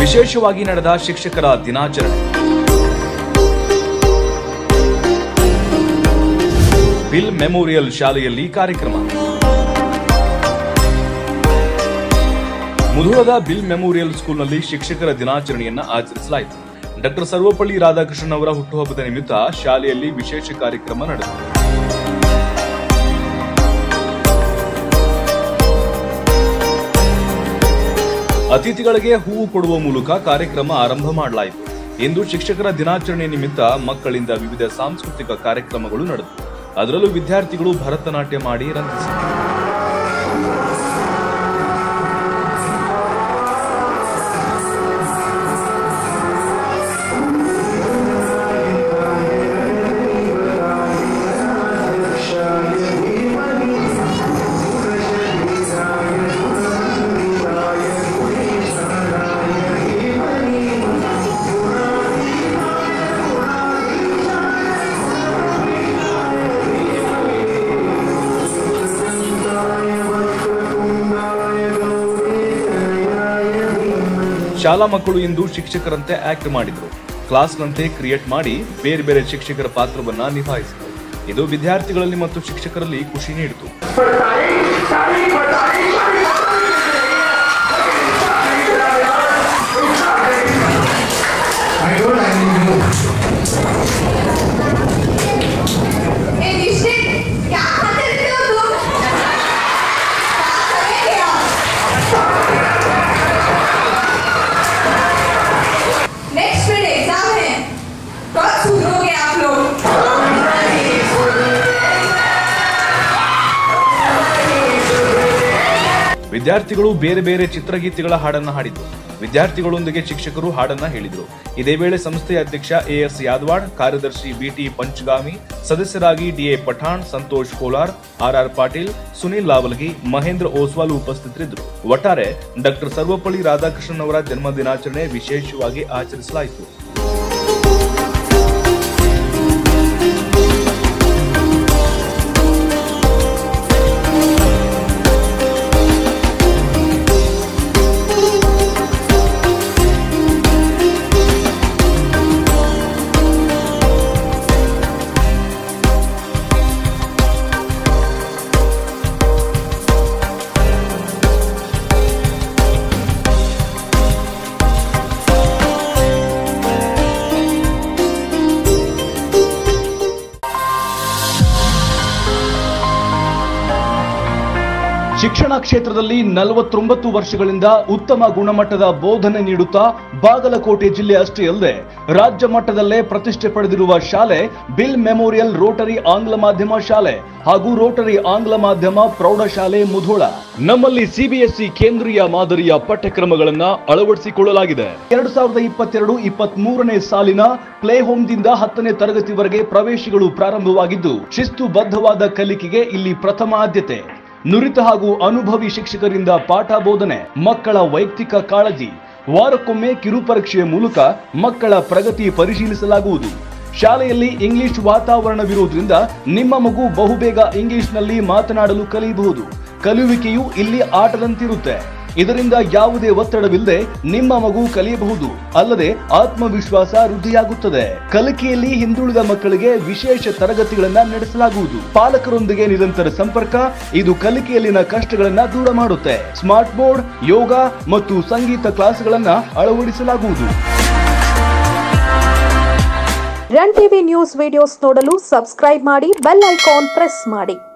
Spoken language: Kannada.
ವಿಶೇಷವಾಗಿ ನಡೆದ ಶಿಕ್ಷಕರ ದಿನಾಚರಣೆ ಬಿಲ್ ಮೆಮೋರಿಯಲ್ ಶಾಲೆಯಲ್ಲಿ ಕಾರ್ಯಕ್ರಮ ಮುಧೋಳದ ಬಿಲ್ ಮೆಮೋರಿಯಲ್ ಸ್ಕೂಲ್ನಲ್ಲಿ ಶಿಕ್ಷಕರ ದಿನಾಚರಣೆಯನ್ನ ಆಚರಿಸಲಾಯಿತು ಡಾಕ್ಟರ್ ಸರ್ವಪಳ್ಳಿ ರಾಧಾಕೃಷ್ಣನ್ ಅವರ ಹುಟ್ಟುಹಬ್ಬದ ನಿಮಿತ್ತ ಶಾಲೆಯಲ್ಲಿ ವಿಶೇಷ ಕಾರ್ಯಕ್ರಮ ನಡೆಯಿತು ಅತಿಥಿಗಳಿಗೆ ಹೂವು ಕೊಡುವ ಮೂಲಕ ಕಾರ್ಯಕ್ರಮ ಆರಂಭ ಮಾಡಲಾಯಿತು ಇಂದು ಶಿಕ್ಷಕರ ದಿನಾಚರಣೆ ನಿಮಿತ್ತ ಮಕ್ಕಳಿಂದ ವಿವಿಧ ಸಾಂಸ್ಕೃತಿಕ ಕಾರ್ಯಕ್ರಮಗಳು ನಡೆದವು ಅದರಲ್ಲೂ ವಿದ್ಯಾರ್ಥಿಗಳು ಭರತನಾಟ್ಯ ಮಾಡಿ ರಂಜಿಸಿದರು ಶಾಲಾ ಮಕ್ಕಳು ಇಂದು ಶಿಕ್ಷಕರಂತೆ ಆಕ್ಟ್ ಮಾಡಿದ್ರು ಕ್ಲಾಸ್ನಂತೆ ಕ್ರಿಯೇಟ್ ಮಾಡಿ ಬೇರೆ ಬೇರೆ ಶಿಕ್ಷಕರ ಪಾತ್ರವನ್ನ ನಿಭಾಯಿಸಿದರು ಇದು ವಿದ್ಯಾರ್ಥಿಗಳಲ್ಲಿ ಮತ್ತು ಶಿಕ್ಷಕರಲ್ಲಿ ಖುಷಿ ನೀಡಿತು ए निश्चित क्या खाते रहते हो तुम क्या करेंगे आप नेक्स्ट मिनट एग्जाम है कब सुधरोगे आप लोग ವಿದ್ಯಾರ್ಥಿಗಳು ಬೇರೆ ಬೇರೆ ಚಿತ್ರಗೀತೆಗಳ ಹಾಡನ್ನ ಹಾಡಿದ್ರು ವಿದ್ಯಾರ್ಥಿಗಳೊಂದಿಗೆ ಶಿಕ್ಷಕರು ಹಾಡನ್ನ ಹೇಳಿದರು ಇದೇ ವೇಳೆ ಸಂಸ್ಥೆಯ ಅಧ್ಯಕ್ಷ ಎಎಸ್ ಯಾದವಾಡ್ ಕಾರ್ಯದರ್ಶಿ ಬಿಟಿ ಪಂಚಗಾಮಿ ಸದಸ್ಯರಾಗಿ ಡಿಎ ಪಠಾಣ್ ಸಂತೋಷ್ ಕೋಲಾರ್ ಆರ್ಆರ್ ಪಾಟೀಲ್ ಸುನಿಲ್ ಲಾವಲ್ಗಿ ಮಹೇಂದ್ರ ಓಸ್ವಾಲ್ ಉಪಸ್ಥಿತರಿದ್ದರು ಒಟ್ಟಾರೆ ಡಾಕ್ಟರ್ ಸರ್ವಪಳ್ಳಿ ರಾಧಾಕೃಷ್ಣನ್ ಅವರ ಜನ್ಮ ದಿನಾಚರಣೆ ವಿಶೇಷವಾಗಿ ಆಚರಿಸಲಾಯಿತು ಶಿಕ್ಷಣ ಕ್ಷೇತ್ರದಲ್ಲಿ ನಲವತ್ತೊಂಬತ್ತು ವರ್ಷಗಳಿಂದ ಉತ್ತಮ ಗುಣಮಟ್ಟದ ಬೋಧನೆ ನೀಡುತ್ತಾ ಬಾಗಲಕೋಟೆ ಜಿಲ್ಲೆ ಅಷ್ಟೇ ಅಲ್ಲದೆ ರಾಜ್ಯ ಮಟ್ಟದಲ್ಲೇ ಪ್ರತಿಷ್ಠೆ ಪಡೆದಿರುವ ಶಾಲೆ ಬಿಲ್ ಮೆಮೋರಿಯಲ್ ರೋಟರಿ ಆಂಗ್ಲ ಮಾಧ್ಯಮ ಶಾಲೆ ಹಾಗೂ ರೋಟರಿ ಆಂಗ್ಲ ಮಾಧ್ಯಮ ಪ್ರೌಢಶಾಲೆ ಮುಧೋಳ ನಮ್ಮಲ್ಲಿ ಸಿಬಿಎಸ್ಇ ಕೇಂದ್ರೀಯ ಮಾದರಿಯ ಪಠ್ಯಕ್ರಮಗಳನ್ನ ಅಳವಡಿಸಿಕೊಳ್ಳಲಾಗಿದೆ ಎರಡು ಸಾವಿರದ ಇಪ್ಪತ್ತೆರಡು ಇಪ್ಪತ್ತ್ ಮೂರನೇ ಸಾಲಿನ ಪ್ಲೇ ಹೋಮ್ದಿಂದ ಹತ್ತನೇ ತರಗತಿವರೆಗೆ ಪ್ರವೇಶಗಳು ಪ್ರಾರಂಭವಾಗಿದ್ದು ಶಿಸ್ತುಬದ್ಧವಾದ ಕಲಿಕೆಗೆ ಇಲ್ಲಿ ಪ್ರಥಮ ಆದ್ಯತೆ ನುರಿತ ಹಾಗೂ ಅನುಭವಿ ಶಿಕ್ಷಕರಿಂದ ಪಾಠ ಬೋಧನೆ ಮಕ್ಕಳ ವೈಯಕ್ತಿಕ ಕಾಳಜಿ ವಾರಕ್ಕೊಮ್ಮೆ ಕಿರುಪರೀಕ್ಷೆಯ ಮೂಲಕ ಮಕ್ಕಳ ಪ್ರಗತಿ ಪರಿಶೀಲಿಸಲಾಗುವುದು ಶಾಲೆಯಲ್ಲಿ ಇಂಗ್ಲಿಷ್ ವಾತಾವರಣವಿರುವುದರಿಂದ ನಿಮ್ಮ ಮಗು ಬಹುಬೇಗ ಇಂಗ್ಲಿಷ್ನಲ್ಲಿ ಮಾತನಾಡಲು ಕಲಿಯಬಹುದು ಕಲಿಯುವಿಕೆಯು ಇಲ್ಲಿ ಆಟದಂತಿರುತ್ತೆ ಇದರಿಂದ ಯಾವುದೇ ಒತ್ತಡವಿಲ್ಲದೆ ನಿಮ್ಮ ಮಗು ಕಲಿಯಬಹುದು ಅಲ್ಲದೆ ಆತ್ಮವಿಶ್ವಾಸ ವೃದ್ಧಿಯಾಗುತ್ತದೆ ಕಲಿಕೆಯಲ್ಲಿ ಹಿಂದುಳಿದ ಮಕ್ಕಳಿಗೆ ವಿಶೇಷ ತರಗತಿಗಳನ್ನ ನಡೆಸಲಾಗುವುದು ಪಾಲಕರೊಂದಿಗೆ ನಿರಂತರ ಸಂಪರ್ಕ ಇದು ಕಲಿಕೆಯಲ್ಲಿನ ಕಷ್ಟಗಳನ್ನ ದೂರ ಮಾಡುತ್ತೆ ಸ್ಮಾರ್ಟ್ ಬೋರ್ಡ್ ಯೋಗ ಮತ್ತು ಸಂಗೀತ ಕ್ಲಾಸ್ಗಳನ್ನ ಅಳವಡಿಸಲಾಗುವುದು ರನ್ ಟಿವಿ ನ್ಯೂಸ್ ವಿಡಿಯೋಸ್ ನೋಡಲು ಸಬ್ಸ್ಕ್ರೈಬ್ ಮಾಡಿ ಬೆಲ್ ಐಕಾನ್ ಪ್ರೆಸ್ ಮಾಡಿ